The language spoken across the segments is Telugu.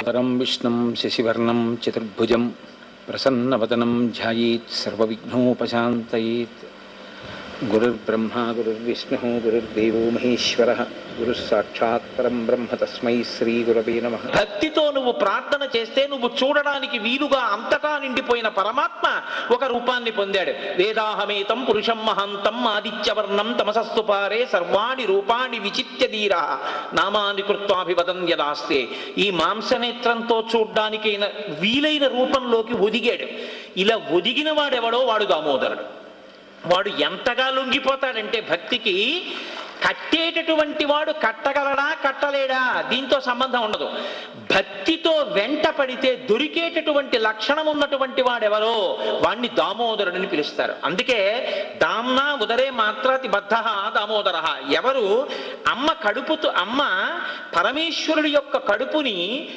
పరం విష్ణుం శశివర్ణం చతుర్భుజం ప్రసన్నవదనం ధ్యాయేత్ సర్వవిఘ్నోపశాంతయేత్ గురుర్బ్రహ్మా గురుర్విష్ణు గురుర్దేవో మహేశ్వర గురు సాక్షాత్ పరం బ్రహ్మ తస్మై శ్రీ గురవే నమ భక్తితో నువ్వు ప్రార్థన చేస్తే నువ్వు చూడడానికి వీలుగా అంతటా నిండిపోయిన పరమాత్మ ఒక రూపాన్ని పొందాడు వేదాహమేతం పురుషం మహంతం ఆదిత్యవర్ణం తమసస్సు పారే సర్వాణి రూపాణి విచిత్య ధీర నామాని కృత్వాభివదం యదాస్తే ఈ మాంసనేత్రంతో చూడ్డానికి వీలైన రూపంలోకి ఒదిగాడు ఇలా ఒదిగిన వాడెవడో వాడు దామోదరుడు వాడు ఎంతగా లొంగిపోతాడంటే భక్తికి కట్టేటటువంటి వాడు కట్టగలడా కట్టలేడా దీంతో సంబంధం ఉండదు భక్తితో వెంట పడితే దొరికేటటువంటి లక్షణం ఉన్నటువంటి వాడెవరో వాణ్ణి దామోదరుడిని పిలుస్తారు అందుకే దామ్నా ఉదరే మాత్రాతి బద్ధ దామోదర ఎవరు అమ్మ కడుపుతో అమ్మ పరమేశ్వరుడి యొక్క కడుపుని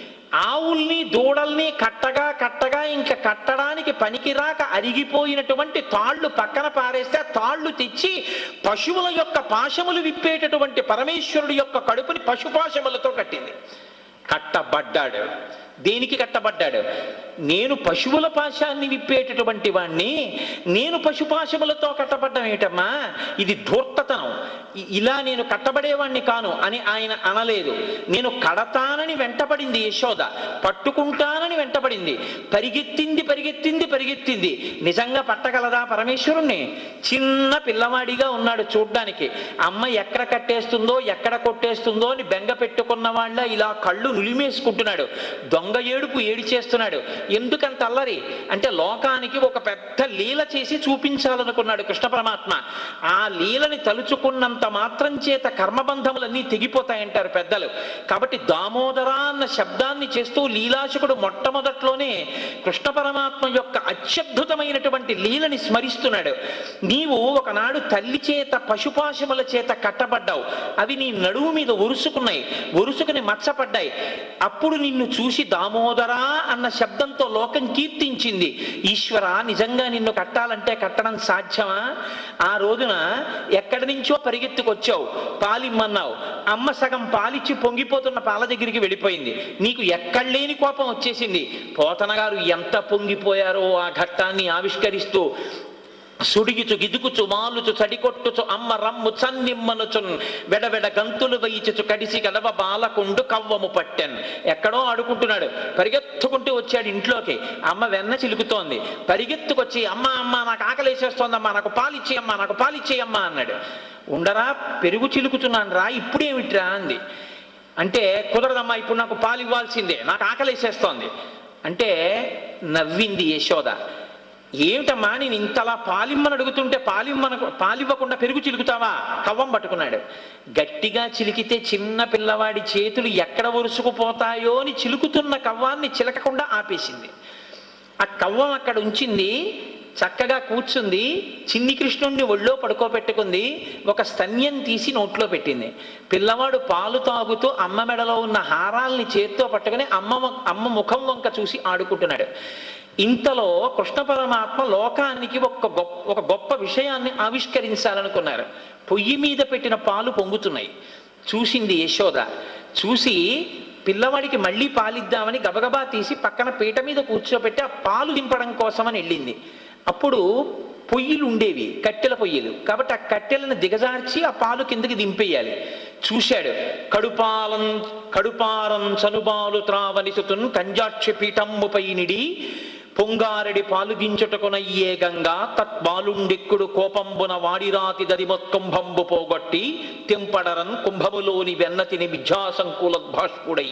ఆవుల్ని దూడల్ని కట్టగా కట్టగా ఇంకా కట్టడానికి పనికిరాక అరిగిపోయినటువంటి తాళ్ళు పక్కన పారేస్తే ఆ తాళ్ళు తెచ్చి పశువుల యొక్క పాశములు విప్పేటటువంటి పరమేశ్వరుడి యొక్క కడుపుని పశుపాశములతో కట్టింది కట్టబడ్డాడు దేనికి కట్టబడ్డాడు నేను పశువుల పాశాన్ని విప్పేటటువంటి వాణ్ణి నేను పశుపాశములతో కట్టబడ్డం ఏటమ్మా ఇది ధూర్తతనం ఇ- ఇలా నేను కట్టబడేవాణ్ణి కాను అని ఆయన అనలేదు నేను కడతానని వెంటపడింది యశోద పట్టుకుంటానని వెంటపడింది పరిగెత్తింది పరిగెత్తింది పరిగెత్తింది నిజంగా పట్టగలదా పరమేశ్వరుణ్ణి చిన్న పిల్లవాడిగా ఉన్నాడు చూడ్డానికి అమ్మ ఎక్కడ కట్టేస్తుందో ఎక్కడ కొట్టేస్తుందో అని బెంగ పెట్టుకున్న వాళ్ళ ఇలా కళ్ళు నులిమేసుకుంటున్నాడు దొంగ ఏడుపు ఏడి చేస్తున్నాడు ఎందుకంత అల్లరి అంటే లోకానికి ఒక పెద్ద లీల చేసి చూపించాలనుకున్నాడు కృష్ణ పరమాత్మ ఆ లీలని తలుచుకున్నంత మాత్రం చేత కర్మబంధములన్నీ తెగిపోతాయంటారు పెద్దలు కాబట్టి దామోదర అన్న శబ్దాన్ని చేస్తూ లీలాశకుడు మొట్టమొదట్లోనే కృష్ణ పరమాత్మ యొక్క అత్యద్భుతమైనటువంటి లీలని స్మరిస్తున్నాడు నీవు ఒకనాడు తల్లి చేత పశుపాశముల చేత కట్టబడ్డావు అవి నీ నడుము మీద ఒరుసుకున్నాయి ఒరుసుకుని మచ్చపడ్డాయి అప్పుడు నిన్ను చూసి దామోదరా అన్న శబ్దంతో లోకం కీర్తించింది ఈశ్వర నిజంగా నిన్ను కట్టాలంటే కట్టడం సాధ్యమా ఆ రోజున ఎక్కడి నుంచో పరిగెత్తుకొచ్చావు పాలిమ్మన్నావు అమ్మ సగం పాలిచ్చి పొంగిపోతున్న పాల దగ్గరికి వెళ్ళిపోయింది నీకు ఎక్కడ లేని కోపం వచ్చేసింది పోతన గారు ఎంత పొంగిపోయారో ఆ ఘట్టాన్ని ఆవిష్కరిస్తూ సుడిగిచు గిదుకుచు మాలుచు చడికొట్టుచు అమ్మ రమ్ము చన్నిమ్మనుచున్ వెడవెడ గంతులు వయిచుచు కడిసి గలవ బాలకుండు కవ్వము పట్టెన్ ఎక్కడో ఆడుకుంటున్నాడు పరిగెత్తుకుంటూ వచ్చాడు ఇంట్లోకి అమ్మ వెన్న చిలుకుతోంది పరిగెత్తుకొచ్చి అమ్మ అమ్మ నాకు ఆకలేసేస్తోందమ్మా నాకు పాలిచ్చి అమ్మా నాకు పాలిచ్చేయి అమ్మా అన్నాడు ఉండరా పెరుగు చిలుకుతున్నాను రా ఇప్పుడేమిట్రా అంది అంటే కుదరదమ్మా ఇప్పుడు నాకు పాలు ఇవ్వాల్సిందే నాకు ఆకలేసేస్తోంది అంటే నవ్వింది యశోద ఏమిటమ్మా నేను ఇంతలా పాలిమ్మని అడుగుతుంటే పాలిమ్మన పాలివ్వకుండా పెరుగు చిలుకుతావా కవ్వం పట్టుకున్నాడు గట్టిగా చిలికితే చిన్న పిల్లవాడి చేతులు ఎక్కడ ఒరుసుకుపోతాయో అని చిలుకుతున్న కవ్వాన్ని చిలకకుండా ఆపేసింది ఆ కవ్వం అక్కడ ఉంచింది చక్కగా కూర్చుంది చిన్ని కృష్ణుణ్ణి ఒళ్ళో పడుకోబెట్టుకుంది ఒక స్తన్యం తీసి నోట్లో పెట్టింది పిల్లవాడు పాలు తాగుతూ అమ్మ మెడలో ఉన్న హారాల్ని చేత్తో పట్టుకుని అమ్మ ము- అమ్మ ముఖం వంక చూసి ఆడుకుంటున్నాడు ఇంతలో కృష్ణ పరమాత్మ లోకానికి ఒక గొప్ప ఒక గొప్ప విషయాన్ని ఆవిష్కరించాలనుకున్నారు పొయ్యి మీద పెట్టిన పాలు పొంగుతున్నాయి చూసింది యశోద చూసి పిల్లవాడికి మళ్ళీ పాలిద్దామని గబగబా తీసి పక్కన పీట మీద కూర్చోబెట్టి ఆ పాలు దింపడం కోసమని వెళ్ళింది అప్పుడు పొయ్యిలు ఉండేవి కట్టెల పొయ్యిలు కాబట్టి ఆ కట్టెలను దిగజార్చి ఆ పాలు కిందకి దింపేయాలి చూశాడు కడుపాలం కడుపారం చనుబాలు త్రావనిసుతున్ కంజాక్షి పీఠమ్ముపై నిడి పొంగారెడి పాలుగించుటకునయ్యే గంగా తత్బాలుండెక్కుడు కోపంబున వాడిరాతి దరిమొత్కుంభంబు పోగొట్టి తెంపడరన్ కుంభములోని వెన్నతిని విద్యాసంకులద్భాష్పుడై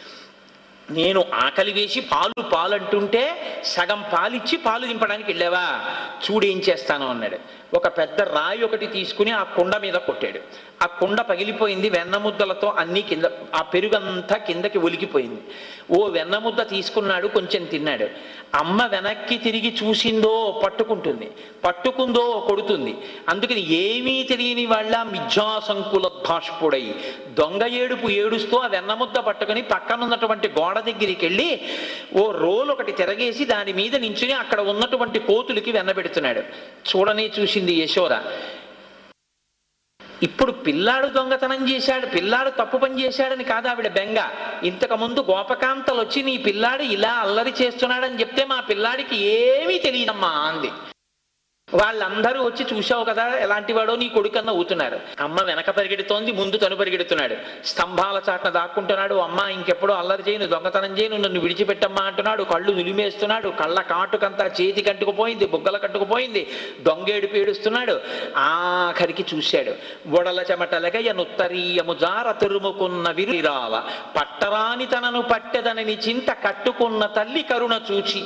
నేను ఆకలి వేసి పాలు పాలంటుంటే సగం పాలిచ్చి పాలు దింపడానికి వెళ్ళావా చూడేం చేస్తాను అన్నాడు ఒక పెద్ద రాయి ఒకటి తీసుకుని ఆ కుండ మీద కొట్టాడు ఆ కుండ పగిలిపోయింది వెన్నముద్దలతో అన్ని కింద ఆ పెరుగంతా కిందకి ఒలికిపోయింది ఓ వెన్నముద్ద తీసుకున్నాడు కొంచెం తిన్నాడు అమ్మ వెనక్కి తిరిగి చూసిందో పట్టుకుంటుంది పట్టుకుందో కొడుతుంది అందుకని ఏమీ తెలియని వాళ్ళ మిథ్యాసంకుల భాష్పుడై దొంగ ఏడుపు ఏడుస్తూ ఆ వెన్నముద్ద పట్టుకుని పక్కనున్నటువంటి గోడ దగ్గరికి వెళ్ళి ఓ రోల్ ఒకటి తిరగేసి దాని మీద నించుని అక్కడ ఉన్నటువంటి కోతులకి వెన్నబెడుతున్నాడు చూడనే చూసింది యశోద ఇప్పుడు పిల్లాడు దొంగతనం చేశాడు పిల్లాడు తప్పు పని చేశాడని కాదు ఆవిడ బెంగ ఇంతకు ముందు గోపకాంతలు వచ్చి నీ పిల్లాడు ఇలా అల్లరి చేస్తున్నాడని చెప్తే మా పిల్లాడికి ఏమీ తెలియదమ్మా అంది వాళ్ళందరూ వచ్చి చూసావు కదా ఎలాంటి వాడో నీ కొడుకన్న ఊతున్నారు అమ్మ వెనక పరిగెడుతోంది ముందు తను పరిగెడుతున్నాడు స్తంభాల చాట్న దాక్కుంటున్నాడు అమ్మ ఇంకెప్పుడు అల్లరి చేయను దొంగతనం చేయను నన్ను విడిచిపెట్టమ్మా అంటున్నాడు కళ్ళు నిలిమేస్తున్నాడు కళ్ళ కాటుకంతా చేతి కట్టుకుపోయింది బుగ్గల కట్టుకుపోయింది దొంగేడు పీడుస్తున్నాడు ఆఖరికి చూశాడు బొడల చెమటలగయ నుత్తరీయము జార తెరుముకున్న విరిరావ పట్టరాని తనను పట్టెదనని చింత కట్టుకున్న తల్లి కరుణ చూచి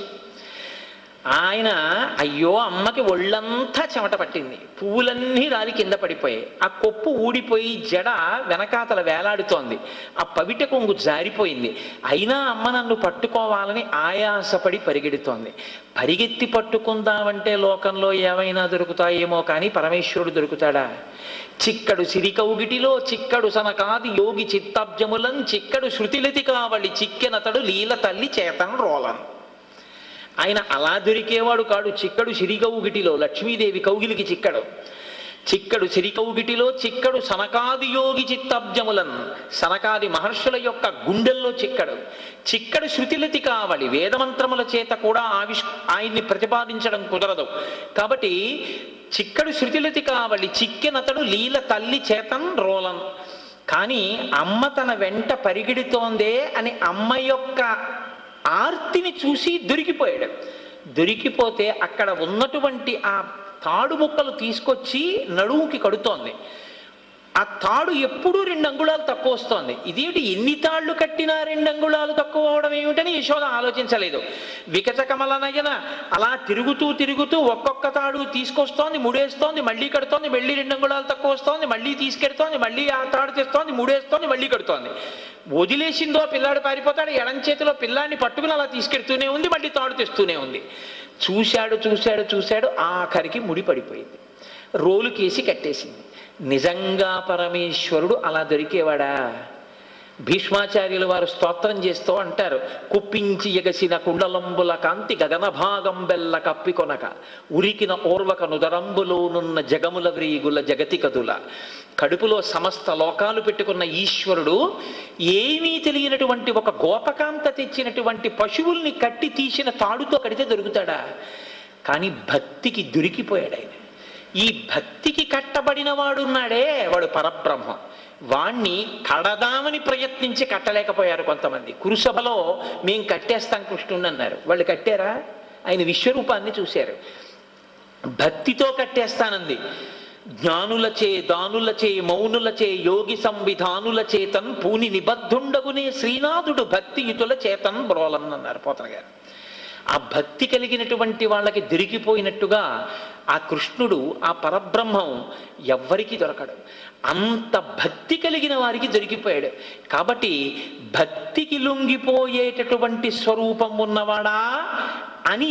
ఆయన అయ్యో అమ్మకి ఒళ్ళంతా చెమట పట్టింది పువ్వులన్నీ రాలి కింద పడిపోయాయి ఆ కొప్పు ఊడిపోయి జడ వెనకాతల వేలాడుతోంది ఆ పవిట కొంగు జారిపోయింది అయినా అమ్మ నన్ను పట్టుకోవాలని ఆయాసపడి పరిగెడుతోంది పరిగెత్తి పట్టుకుందామంటే లోకంలో ఏమైనా దొరుకుతాయేమో కానీ పరమేశ్వరుడు దొరుకుతాడా చిక్కడు సిరికౌగిటిలో చిక్కడు సనకాది యోగి చిత్తాబ్జములం చిక్కడు శృతిలతి కావలి చిక్కెనతడు లీల తల్లి చేతన్ రోలన్ ఆయన అలా దొరికేవాడు కాడు చిక్కడు సిరికౌగిటిలో లక్ష్మీదేవి కౌగిలికి చిక్కడు చిక్కడు సిరికౌగిటిలో చిక్కడు సనకాది యోగి చిత్తబ్జములన్ సనకాది మహర్షుల యొక్క గుండెల్లో చిక్కడు చిక్కడు శృతిలతి కావలి వేదమంత్రముల చేత కూడా ఆవిష్ ఆయన్ని ప్రతిపాదించడం కుదరదు కాబట్టి చిక్కడు శృతిలతి కావలి చిక్కెనతడు లీల తల్లి చేతన్ రోలన్ కానీ అమ్మ తన వెంట పరిగెడుతోందే అని అమ్మ యొక్క ఆర్తిని చూసి దొరికిపోయాడు దొరికిపోతే అక్కడ ఉన్నటువంటి ఆ తాడు ముక్కలు తీసుకొచ్చి నడుముకి కడుతోంది ఆ తాడు ఎప్పుడూ రెండు అంగుళాలు తక్కువ వస్తోంది ఇదేమిటి ఎన్ని తాళ్ళు కట్టినా రెండు అంగుళాలు తక్కువ అవడం ఏమిటని యశోద ఆలోచించలేదు వికచ కమల నయన అలా తిరుగుతూ తిరుగుతూ ఒక్కొక్క తాడు తీసుకొస్తోంది ముడేస్తోంది మళ్ళీ కడుతోంది మళ్ళీ రెండు అంగుళాలు తక్కువ వస్తోంది మళ్ళీ తీసుకెడుతోంది మళ్ళీ ఆ తాడు తెస్తోంది ముడేస్తోంది మళ్ళీ కడుతోంది వదిలేసిందో పిల్లాడు పారిపోతాడు ఎడం చేతిలో పిల్లాడిని పట్టుకుని అలా తీసుకెడుతూనే ఉంది మళ్ళీ తాడు తెస్తూనే ఉంది చూశాడు చూశాడు చూశాడు ఆఖరికి ముడి పడిపోయింది రోలు కేసి కట్టేసింది నిజంగా పరమేశ్వరుడు అలా దొరికేవాడా భీష్మాచార్యుల వారు స్తోత్రం చేస్తూ అంటారు కుప్పించి ఎగసిన కుండలంబుల కాంతి గగన భాగం బెల్ల కప్పికొనక ఉరికిన ఓర్వక నుదరంబులోనున్న జగముల వ్రీగుల జగతి కదుల కడుపులో సమస్త లోకాలు పెట్టుకున్న ఈశ్వరుడు ఏమీ తెలియనటువంటి ఒక గోపకాంత తెచ్చినటువంటి పశువుల్ని కట్టి తీసిన తాడుతో కడితే దొరుకుతాడా కానీ భక్తికి దొరికిపోయాడు ఆయన ఈ భక్తికి కట్టబడిన వాడున్నాడే వాడు పరబ్రహ్మం వాణ్ణి కడదామని ప్రయత్నించి కట్టలేకపోయారు కొంతమంది కురుసభలో మేం కట్టేస్తాం కృష్ణుని అన్నారు వాళ్ళు కట్టారా ఆయన విశ్వరూపాన్ని చూశారు భక్తితో కట్టేస్తానంది జ్ఞానులచే దానులచే మౌనులచే యోగి సంవిధానుల చేతన్ పూని నిబద్ధుండగునే శ్రీనాథుడు భక్తియుతుల చేతన్ బ్రోలన్ అన్నారు పోతన గారు ఆ భక్తి కలిగినటువంటి వాళ్ళకి దొరికిపోయినట్టుగా ఆ కృష్ణుడు ఆ పరబ్రహ్మం ఎవ్వరికి దొరకడు అంత భక్తి కలిగిన వారికి దొరికిపోయాడు కాబట్టి భక్తికి లొంగిపోయేటటువంటి స్వరూపం ఉన్నవాడా అని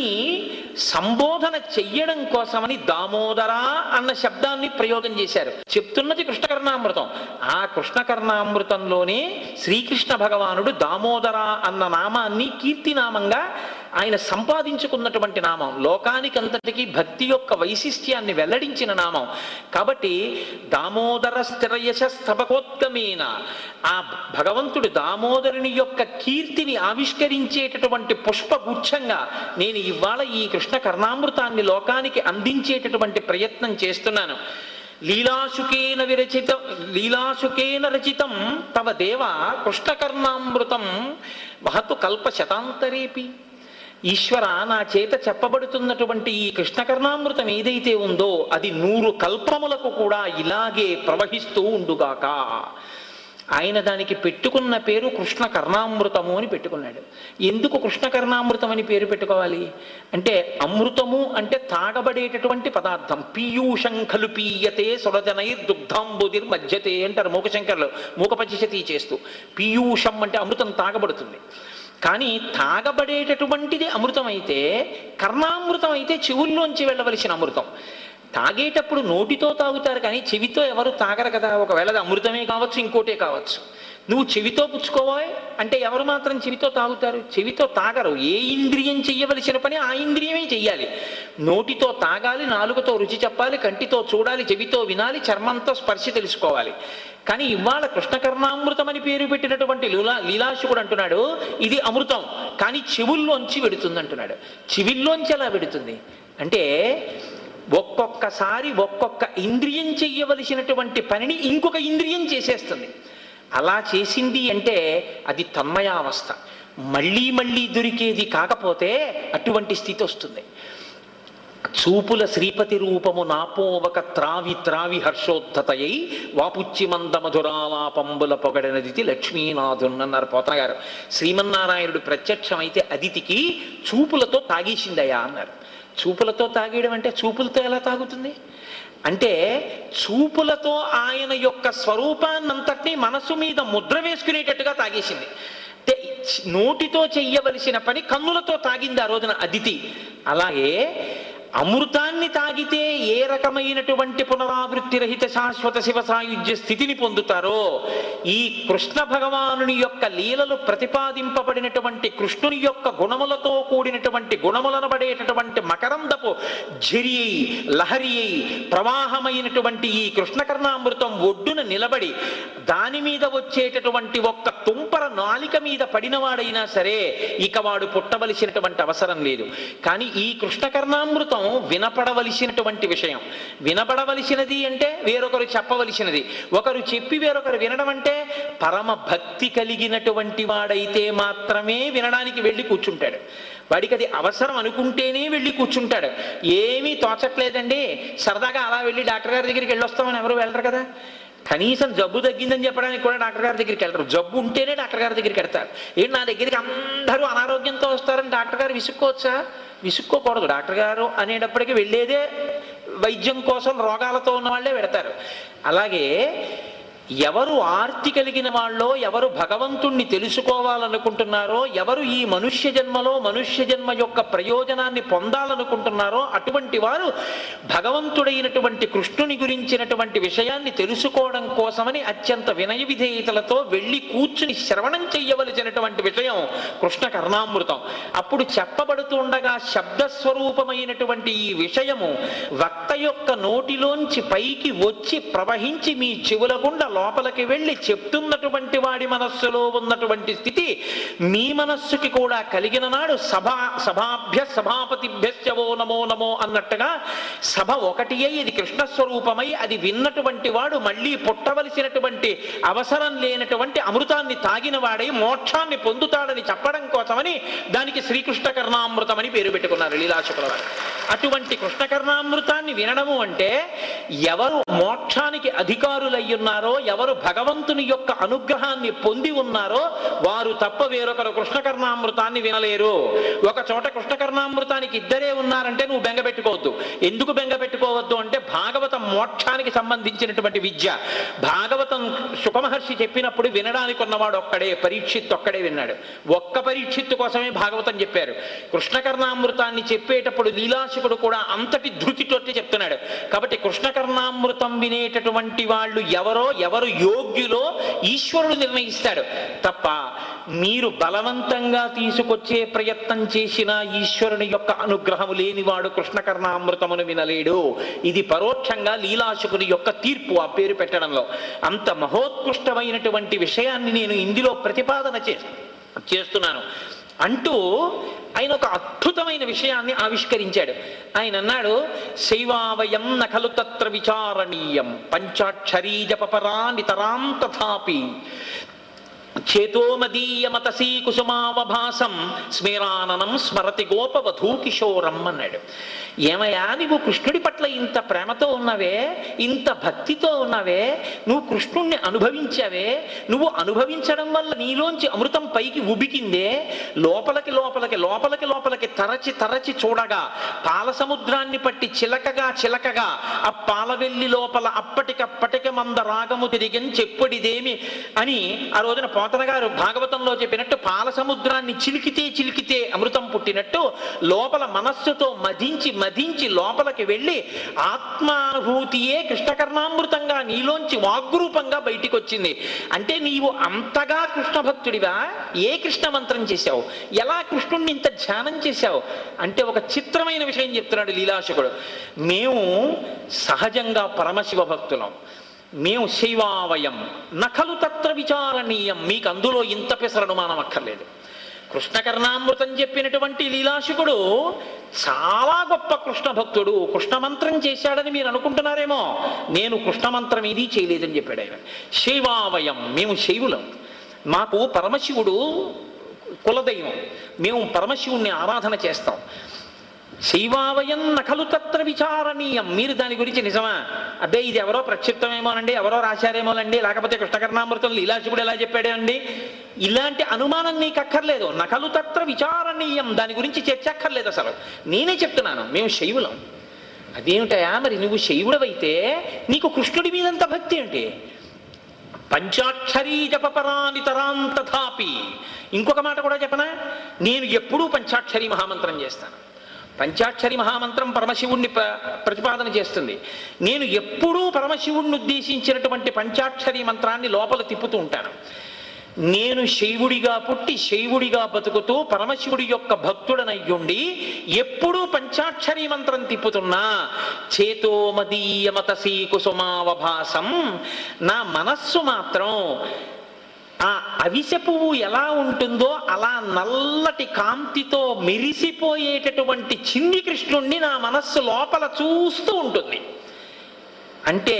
సంబోధన చెయ్యడం కోసమని దామోదర అన్న శబ్దాన్ని ప్రయోగం చేశారు చెప్తున్నది కృష్ణకర్ణామృతం ఆ కృష్ణకర్ణామృతంలోనే శ్రీకృష్ణ భగవానుడు దామోదర అన్న నామాన్ని కీర్తినామంగా ఆయన సంపాదించుకున్నటువంటి నామం లోకానికంతటికీ భక్తి యొక్క వైశిష్ట్యాన్ని వెల్లడించిన నామం కాబట్టి దామోదర స్థిరయశ స్తబకోత్గమేన ఆ భగవంతుడు దామోదరుని యొక్క కీర్తిని ఆవిష్కరించేటటువంటి పుష్పగుచ్ఛంగా నేను ఇవాళ ఈ కృష్ణ కర్ణామృతాన్ని లోకానికి అందించేటటువంటి ప్రయత్నం చేస్తున్నాను లీలాశుకేన విరచిత లీలాశుకేన రచితం తవ దేవ కృష్ణకర్ణామృతం వహతు కల్ప శతాంతరేపి ఈశ్వర నా చేత చెప్పబడుతున్నటువంటి ఈ కృష్ణకర్ణామృతం ఏదైతే ఉందో అది నూరు కల్పములకు కూడా ఇలాగే ప్రవహిస్తూ ఉండుగాక ఆయన దానికి పెట్టుకున్న పేరు కృష్ణ కర్ణామృతము అని పెట్టుకున్నాడు ఎందుకు కృష్ణ కర్ణామృతం అని పేరు పెట్టుకోవాలి అంటే అమృతము అంటే తాగబడేటటువంటి పదార్థం పీయూషం ఖలు పీయతే సురజనై దుగ్ధాంబుదిర్ మధ్యతే అంటారు మూకశంకర్లు మూక పంచశతి చేస్తూ పీయూషం అంటే అమృతం తాగబడుతుంది కానీ తాగబడేటటువంటిది అమృతం అయితే కర్ణామృతం అయితే చెవుల్లోంచి వెళ్ళవలసిన అమృతం తాగేటప్పుడు నోటితో తాగుతారు కానీ చెవితో ఎవరు తాగరు కదా ఒకవేళ అది అమృతమే కావచ్చు ఇంకోటే కావచ్చు నువ్వు చెవితో పుచ్చుకోవాలి అంటే ఎవరు మాత్రం చెవితో తాగుతారు చెవితో తాగరు ఏ ఇంద్రియం చెయ్యవలసిన పని ఆ ఇంద్రియమే చెయ్యాలి నోటితో తాగాలి నాలుగుతో రుచి చెప్పాలి కంటితో చూడాలి చెవితో వినాలి చర్మంతో స్పర్శ తెలుసుకోవాలి కానీ ఇవాళ కృష్ణకర్ణామృతం అని పేరు పెట్టినటువంటి లీలా లీలాశుకుడు అంటున్నాడు ఇది అమృతం కానీ చెవుల్లోంచి వెడుతుంది అంటున్నాడు చెవిల్లోంచి ఎలా వెడుతుంది అంటే ఒక్కొక్కసారి ఒక్కొక్క ఇంద్రియం చెయ్యవలసినటువంటి పనిని ఇంకొక ఇంద్రియం చేసేస్తుంది అలా చేసింది అంటే అది తన్మయావస్థ మళ్ళీ మళ్ళీ దొరికేది కాకపోతే అటువంటి స్థితి వస్తుంది చూపుల శ్రీపతి రూపము నాపోవక త్రావి త్రావి హర్షోద్ధతయై వాపుచ్చి మంద మధురాలాపంబుల పొగడనదితి లక్ష్మీనాథున్ అన్నారు పోతన గారు శ్రీమన్నారాయణుడు ప్రత్యక్షమైతే అదితికి చూపులతో తాగేసిందయ్యా అన్నారు చూపులతో తాగేయడం అంటే చూపులతో ఎలా తాగుతుంది అంటే చూపులతో ఆయన యొక్క స్వరూపాన్నంతటినీ మనసు మీద ముద్ర వేసుకునేటట్టుగా తాగేసింది అంటే నోటితో చెయ్యవలసిన పని కన్నులతో తాగింది ఆ రోజున అదితి అలాగే అమృతాన్ని తాగితే ఏ రకమైనటువంటి పునరావృత్తి రహిత శాశ్వత శివ సాయుధ్య స్థితిని పొందుతారో ఈ కృష్ణ భగవానుని యొక్క లీలలు ప్రతిపాదింపబడినటువంటి కృష్ణుని యొక్క గుణములతో కూడినటువంటి గుణములనబడేటటువంటి మకరందపు ఝరి అయి లహరి అయి ప్రవాహమైనటువంటి ఈ కృష్ణకర్ణామృతం ఒడ్డున నిలబడి దాని మీద వచ్చేటటువంటి ఒక్క తుంపర నాలిక మీద పడినవాడైనా సరే ఇక వాడు పుట్టవలసినటువంటి అవసరం లేదు కానీ ఈ కృష్ణకర్ణామృతం వినపడవలసినటువంటి విషయం వినపడవలసినది అంటే వేరొకరు చెప్పవలసినది ఒకరు చెప్పి వేరొకరు వినడం అంటే పరమ భక్తి కలిగినటువంటి వాడైతే మాత్రమే వినడానికి వెళ్ళి కూర్చుంటాడు వాడికి అది అవసరం అనుకుంటేనే వెళ్ళి కూర్చుంటాడు ఏమీ తోచట్లేదండి సరదాగా అలా వెళ్ళి డాక్టర్ గారి దగ్గరికి వెళ్ళొస్తామని ఎవరు వెళ్ళరు కదా కనీసం జబ్బు తగ్గిందని చెప్పడానికి కూడా డాక్టర్ గారి దగ్గరికి వెళ్తారు జబ్బు ఉంటేనే డాక్టర్ గారి దగ్గరికి వెళ్తారు ఏంటి నా దగ్గరికి అందరూ అనారోగ్యంతో వస్తారని డాక్టర్ గారు విసుక్కోవచ్చా విసుక్కోకూడదు డాక్టర్ గారు అనేటప్పటికీ వెళ్ళేదే వైద్యం కోసం రోగాలతో ఉన్న వాళ్ళే పెడతారు అలాగే ఎవరు ఆర్తి కలిగిన వాళ్ళో ఎవరు భగవంతుణ్ణి తెలుసుకోవాలనుకుంటున్నారో ఎవరు ఈ మనుష్య జన్మలో మనుష్య జన్మ యొక్క ప్రయోజనాన్ని పొందాలనుకుంటున్నారో అటువంటి వారు భగవంతుడైనటువంటి కృష్ణుని గురించినటువంటి విషయాన్ని తెలుసుకోవడం కోసమని అత్యంత వినయ విధేయతలతో వెళ్ళి కూర్చుని శ్రవణం చెయ్యవలసినటువంటి విషయం కృష్ణ కర్ణామృతం అప్పుడు చెప్పబడుతుండగా శబ్దస్వరూపమైనటువంటి ఈ విషయము వక్త యొక్క నోటిలోంచి పైకి వచ్చి ప్రవహించి మీ చెవుల గుండా లోపలికి వెళ్ళి చెప్తున్నటువంటి వాడి మనస్సులో ఉన్నటువంటి స్థితి మీ మనస్సుకి కూడా కలిగిన నాడు సభ సభాభ్య సభాపతిభ్యశ్చవో నమో నమో అన్నట్టుగా సభ ఒకటి అయి ఇది కృష్ణ స్వరూపమై అది విన్నటువంటి వాడు మళ్ళీ పుట్టవలసినటువంటి అవసరం లేనటువంటి అమృతాన్ని తాగిన వాడై మోక్షాన్ని పొందుతాడని చెప్పడం కోసమని దానికి శ్రీకృష్ణ కర్ణామృతం అని పేరు పెట్టుకున్నారు లీలాశుకుల వారు అటువంటి కృష్ణ కర్ణామృతాన్ని వినడము అంటే ఎవరు మోక్షానికి అధికారులయ్యున్నారో ఎవరు భగవంతుని యొక్క అనుగ్రహాన్ని పొంది ఉన్నారో వారు తప్ప వేరొకరు కృష్ణకర్ణామృతాన్ని వినలేరు ఒక చోట కృష్ణకర్ణామృతానికి ఇద్దరే ఉన్నారంటే నువ్వు బెంగ పెట్టుకోవద్దు ఎందుకు బెంగ పెట్టుకోవద్దు అంటే భాగవతం మోక్షానికి సంబంధించినటువంటి విద్య భాగవతం సుఖమహర్షి చెప్పినప్పుడు వినడానికి ఉన్నవాడు ఒక్కడే పరీక్షిత్ ఒక్కడే విన్నాడు ఒక్క పరీక్షిత్తు కోసమే భాగవతం చెప్పారు కృష్ణకర్ణామృతాన్ని చెప్పేటప్పుడు లీలాశకుడు కూడా అంతటి ధృతితోటి చెప్తున్నాడు కాబట్టి కృష్ణకర్ణామృతం వినేటటువంటి వాళ్ళు ఎవరో ఎవరు యోగ్యులో ఈశ్వరుడు నిర్ణయిస్తాడు తప్ప మీరు బలవంతంగా తీసుకొచ్చే ప్రయత్నం చేసిన ఈశ్వరుని యొక్క అనుగ్రహము లేనివాడు కృష్ణకర్ణామృతమును వినలేడు ఇది పరోక్షంగా లీలాశకుని యొక్క తీర్పు ఆ పేరు పెట్టడంలో అంత మహోత్కృష్టమైనటువంటి విషయాన్ని నేను ఇందులో ప్రతిపాదన చే చేస్తున్నాను అంటూ ఆయన ఒక అద్భుతమైన విషయాన్ని ఆవిష్కరించాడు ఆయన అన్నాడు శైవావయం నఖలు తత్ర విచారణీయం పంచాక్షరీ జపపరా నితరాం తథాపి చేతోమదీయమతసీ కుసుమావభాసం స్మేరాననం స్మరతి గోపవధూ కిశోరం అన్నాడు ఏమయ్యా నువ్వు కృష్ణుడి పట్ల ఇంత ప్రేమతో ఉన్నవే ఇంత భక్తితో ఉన్నవే నువ్వు కృష్ణుణ్ణి అనుభవించావే నువ్వు అనుభవించడం వల్ల నీలోంచి అమృతం పైకి ఉబికిందే లోపలికి లోపలికి లోపలికి లోపలికి తరచి తరచి చూడగా పాల సముద్రాన్ని పట్టి చిలకగా చిలకగా ఆ పాలవెల్లి లోపల అప్పటికప్పటికి మంద రాగము తిరిగని చెప్పుడిదేమి అని ఆ రోజున పోత పోతన గారు భాగవతంలో చెప్పినట్టు పాల సముద్రాన్ని చిలికితే చిలికితే అమృతం పుట్టినట్టు లోపల మనస్సుతో మధించి మధించి లోపలికి వెళ్ళి ఆత్మానుభూతియే కృష్ణకర్ణామృతంగా నీలోంచి వాగ్రూపంగా బయటికి వచ్చింది అంటే నీవు అంతగా కృష్ణ భక్తుడివా ఏ కృష్ణ మంత్రం చేశావు ఎలా కృష్ణుణ్ణి ఇంత ధ్యానం చేశావు అంటే ఒక చిత్రమైన విషయం చెప్తున్నాడు లీలాశకుడు మేము సహజంగా పరమశివ భక్తులం మేము శైవావయం నఖలు తత్ర విచారణీయం మీకు అందులో ఇంత పెసరనుమానం అక్కర్లేదు కృష్ణకర్ణామృతం చెప్పినటువంటి లీలాశుకుడు చాలా గొప్ప కృష్ణ భక్తుడు కృష్ణ మంత్రం చేశాడని మీరు అనుకుంటున్నారేమో నేను కృష్ణ మంత్రం ఏదీ చేయలేదని చెప్పాడు ఆయన శైవావయం మేము శైవులం మాకు పరమశివుడు కులదైవం మేము పరమశివుణ్ణి ఆరాధన చేస్తాం శైవావయం నఖలు తత్ర విచారణీయం మీరు దాని గురించి నిజమా అబ్బే ఇది ఎవరో ప్రక్షిప్తమేమోనండి ఎవరో రాశారేమోనండి లేకపోతే కృష్ణకర్ణామృతం లీలాశుకుడు ఎలా చెప్పాడే అండి ఇలాంటి అనుమానం నీకు అక్కర్లేదు నకలు తత్ర విచారణీయం దాని గురించి చర్చ అక్కర్లేదు అసలు నేనే చెప్తున్నాను మేము శైవులం అదేమిటయా మరి నువ్వు శైవుడవైతే నీకు కృష్ణుడి మీదంత భక్తి ఏంటి పంచాక్షరీ జపపరాని తరాం తథాపి ఇంకొక మాట కూడా చెప్పనా నేను ఎప్పుడూ పంచాక్షరీ మహామంత్రం చేస్తాను పంచాక్షరి మహామంత్రం పరమశివుణ్ణి ప్ర ప్రతిపాదన చేస్తుంది నేను ఎప్పుడూ పరమశివుణ్ణి ఉద్దేశించినటువంటి పంచాక్షరి మంత్రాన్ని లోపల తిప్పుతూ ఉంటాను నేను శైవుడిగా పుట్టి శైవుడిగా బతుకుతూ పరమశివుడి యొక్క భక్తుడనయ్యుండి ఎప్పుడూ పంచాక్షరి మంత్రం తిప్పుతున్నా చేతో మదీయమతసీ కుసుమావభాసం నా మనస్సు మాత్రం ఆ అవిసె పువ్వు ఎలా ఉంటుందో అలా నల్లటి కాంతితో మెరిసిపోయేటటువంటి చిన్ని కృష్ణుణ్ణి నా మనస్సు లోపల చూస్తూ ఉంటుంది అంటే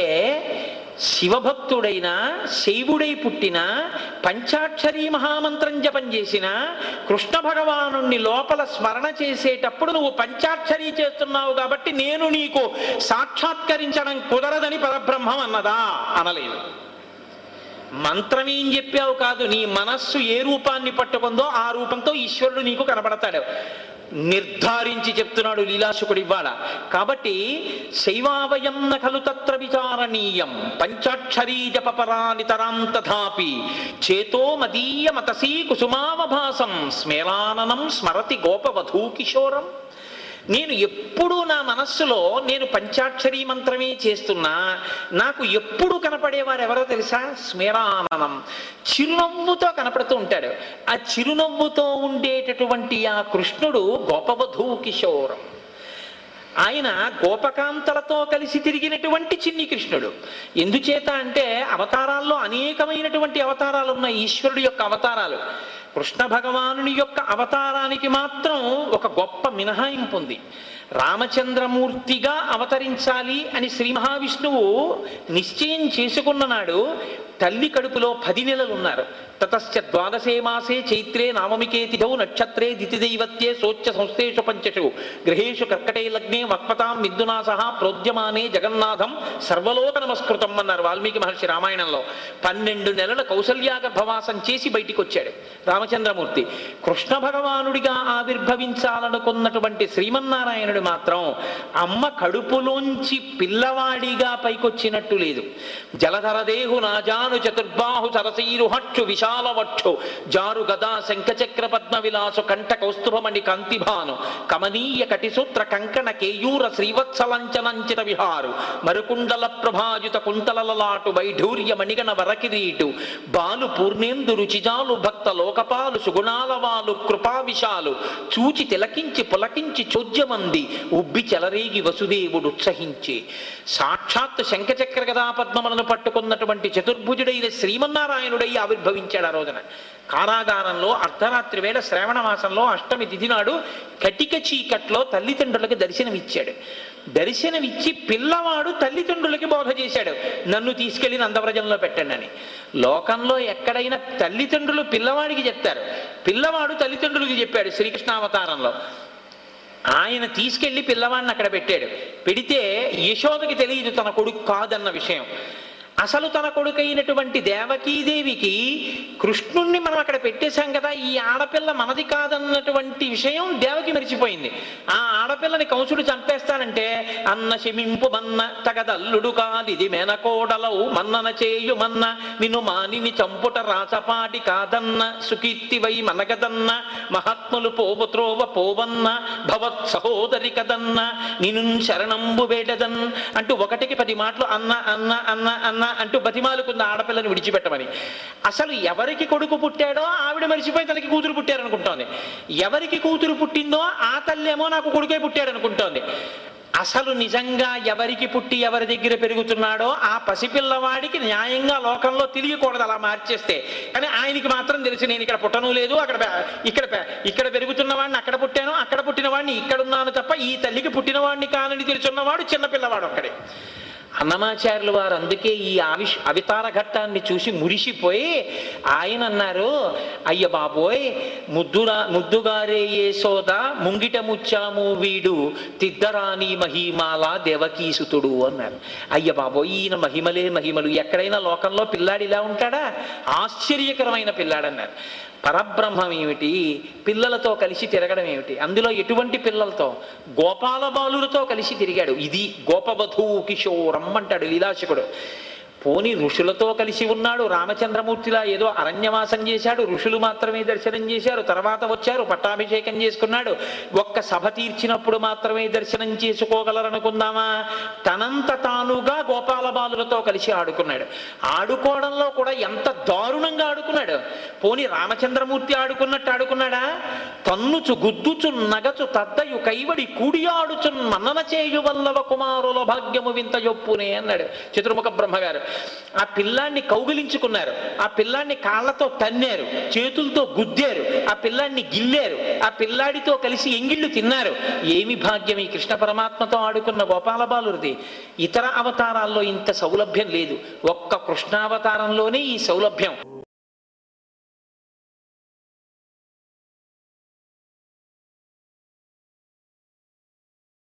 శివభక్తుడైన శైవుడై పుట్టిన పంచాక్షరీ మహామంత్రం జపం చేసిన కృష్ణ భగవానుణ్ణి లోపల స్మరణ చేసేటప్పుడు నువ్వు పంచాక్షరీ చేస్తున్నావు కాబట్టి నేను నీకు సాక్షాత్కరించడం కుదరదని పరబ్రహ్మం అన్నదా అనలేదు మంత్రమేం చెప్పావు కాదు నీ మనస్సు ఏ రూపాన్ని పట్టుకుందో ఆ రూపంతో ఈశ్వరుడు నీకు కనబడతాడు నిర్ధారించి చెప్తున్నాడు లీలాశుకుడు ఇవాళ కాబట్టి శైవావయం నఖలు తత్ర విచారణీయం పంచాక్షరీ జపపరానితరాం తథాపి చేతో మదీయ మతసీ కుసుమావభాసం స్మేరాననం స్మరతి గోపవధూ కిశోరం నేను ఎప్పుడూ నా మనస్సులో నేను పంచాక్షరీ మంత్రమే చేస్తున్నా నాకు ఎప్పుడు కనపడేవారు ఎవరో తెలుసా స్మేరాననం చిరునవ్వుతో కనపడుతూ ఉంటాడు ఆ చిరునవ్వుతో ఉండేటటువంటి ఆ కృష్ణుడు గోపవధూ కిశోరం ఆయన గోపకాంతలతో కలిసి తిరిగినటువంటి చిన్ని కృష్ణుడు ఎందుచేత అంటే అవతారాల్లో అనేకమైనటువంటి అవతారాలు ఉన్నాయి ఈశ్వరుడు యొక్క అవతారాలు కృష్ణ భగవానుని యొక్క అవతారానికి మాత్రం ఒక గొప్ప మినహాయింపు ఉంది రామచంద్రమూర్తిగా అవతరించాలి అని శ్రీ మహావిష్ణువు నిశ్చయం చేసుకున్న నాడు తల్లి కడుపులో పది నెలలు ఉన్నారు తతశ్చ ద్వాదశే మాసే చైత్రే నామమికే తిథౌ నక్షత్రే దితిదైవత్యే సోచ్య సంస్థేషు పంచషు గృహేషు కర్కటే లగ్నే వక్పతాం మిథునాస ప్రోద్యమానే జగన్నాథం సర్వలోక నమస్కృతం అన్నారు వాల్మీకి మహర్షి రామాయణంలో పన్నెండు నెలల కౌసల్యా గర్భవాసం చేసి బయటికి వచ్చాడు రామచంద్రమూర్తి కృష్ణ భగవానుడిగా ఆవిర్భవించాలనుకున్నటువంటి శ్రీమన్నారాయణుడు మాత్రం అమ్మ కడుపులోంచి పిల్లవాడిగా పైకొచ్చినట్టు లేదు జలధరదేహు నాజాను చతుర్బాహు సరసీరు హక్షు విశాలవక్షు జారు గదా శంఖచక్ర పద్మ విలాసు కంఠ కౌస్తుభమణి కాంతిభాను కమనీయ కటిసూత్ర కంకణ కేయూర శ్రీవత్సలంచనంచిత విహారు మరుకుండల ప్రభాయుత కుంతలలాటు వైఢూర్య మణిగణ వరకిరీటు బాలు పూర్ణేందు రుచిజాలు భక్త లోకపాలు సుగుణాల వాలు కృపావిశాలు చూచి తిలకించి పులకించి చోద్యమంది ఉబ్బి చెలరేగి వసుదేవుడు ఉత్సహించి సాక్షాత్ శంఖచక్ర గదా పద్మములను పట్టుకున్నటువంటి చతుర్భుజుడైన శ్రీమన్నారాయణుడై ఆవిర్భవించాడు ఆ రోజున కారాగారంలో అర్ధరాత్రి వేళ శ్రావణ మాసంలో అష్టమి తిథి నాడు కటిక చీకట్లో తల్లిదండ్రులకు దర్శనమిచ్చాడు దర్శనమిచ్చి పిల్లవాడు తల్లిదండ్రులకి బోధ చేశాడు నన్ను తీసుకెళ్లి నందవ్రజంలో పెట్టండి అని లోకంలో ఎక్కడైనా తల్లిదండ్రులు పిల్లవాడికి చెప్తారు పిల్లవాడు తల్లిదండ్రులకి చెప్పాడు శ్రీకృష్ణావతారంలో ఆయన తీసుకెళ్లి పిల్లవాడిని అక్కడ పెట్టాడు పెడితే యశోదకి తెలియదు తన కొడుకు కాదన్న విషయం అసలు తన కొడుకైనటువంటి దేవకీదేవికి కృష్ణుణ్ణి మనం అక్కడ పెట్టేశాం కదా ఈ ఆడపిల్ల మనది కాదన్నటువంటి విషయం దేవకి మరిచిపోయింది ఆ ఆడపిల్లని కంసుడు చంపేస్తానంటే అన్న శమింపు మన్న తగదల్లుడు కాదిది మేనకోడలవు మన్నన చేయు మన్న నిన్ను మానిని చంపుట రాచపాటి కాదన్న సుకీర్తివై మనగదన్న మహాత్ములు పోబుత్రోవ పోవన్న భవత్ సహోదరి కదన్న నిను శరణంబు వేడదన్ అంటూ ఒకటికి పది మాటలు అన్న అన్న అన్న అన్న అంటూ బతిమాలుకుంది ఆడపిల్లని విడిచిపెట్టమని అసలు ఎవరికి కొడుకు పుట్టాడో ఆవిడ మరిచిపోయి తనకి కూతురు పుట్టారనుకుంటోంది ఎవరికి కూతురు పుట్టిందో ఆ తల్లేమో నాకు కొడుకే పుట్టాడనుకుంటోంది అసలు నిజంగా ఎవరికి పుట్టి ఎవరి దగ్గర పెరుగుతున్నాడో ఆ పసిపిల్లవాడికి న్యాయంగా లోకంలో తెలియకూడదు అలా మార్చేస్తే కానీ ఆయనకి మాత్రం తెలిసి నేను ఇక్కడ పుట్టను లేదు అక్కడ పె- ఇక్కడ పె- ఇక్కడ పెరుగుతున్న వాడిని అక్కడ పుట్టాను అక్కడ పుట్టిన వాడిని ఇక్కడ ఉన్నాను తప్ప ఈ తల్లికి పుట్టిన వాడిని కానని తెలుసున్నవాడు చిన్నపిల్లవాడు ఒక్కడే అన్నమాచార్యులు వారు అందుకే ఈ ఆవిష్ అవతార ఘట్టాన్ని చూసి మురిసిపోయి ఆయన అన్నారు అయ్య బాబోయ్ ముద్దురా ముద్దుగారే ఏ సోద ముంగిట ముచ్చాము వీడు తిద్దరాని మహిమాల దేవకీసుతుడు అన్నారు అయ్య బాబోయ్ ఈయన మహిమలే మహిమలు ఎక్కడైనా లోకంలో పిల్లాడు ఇలా ఉంటాడా ఆశ్చర్యకరమైన పిల్లాడన్నారు పరబ్రహ్మం ఏమిటి పిల్లలతో కలిసి తిరగడం ఏమిటి అందులో ఎటువంటి పిల్లలతో గోపాల బాలులతో కలిసి తిరిగాడు ఇది గోపవధూ కిషోరం అంటాడు లీలాశకుడు పోని ఋషులతో కలిసి ఉన్నాడు రామచంద్రమూర్తిలా ఏదో అరణ్యవాసం చేశాడు ఋషులు మాత్రమే దర్శనం చేశారు తర్వాత వచ్చారు పట్టాభిషేకం చేసుకున్నాడు ఒక్క సభ తీర్చినప్పుడు మాత్రమే దర్శనం చేసుకోగలరనుకుందామా తనంత తానుగా గోపాల బాలులతో కలిసి ఆడుకున్నాడు ఆడుకోవడంలో కూడా ఎంత దారుణంగా ఆడుకున్నాడు పోని రామచంద్రమూర్తి ఆడుకున్నట్టు ఆడుకున్నాడా తన్నుచు గుద్దుచు నగచు తద్దయు కైవడి కూడియాడుచు మన్నన చేయు వల్లవ కుమారుల భాగ్యము వింత యొప్పునే అన్నాడు చతుర్ముఖ బ్రహ్మగారు ఆ పిల్లాన్ని కౌగిలించుకున్నారు ఆ పిల్లాన్ని కాళ్ళతో తన్నారు చేతులతో గుద్దారు ఆ పిల్లాన్ని గిల్లారు ఆ పిల్లాడితో కలిసి ఎంగిళ్ళు తిన్నారు ఏమి భాగ్యం ఈ కృష్ణ పరమాత్మతో ఆడుకున్న గోపాల బాలుడిది ఇతర అవతారాల్లో ఇంత సౌలభ్యం లేదు ఒక్క కృష్ణావతారంలోనే ఈ సౌలభ్యం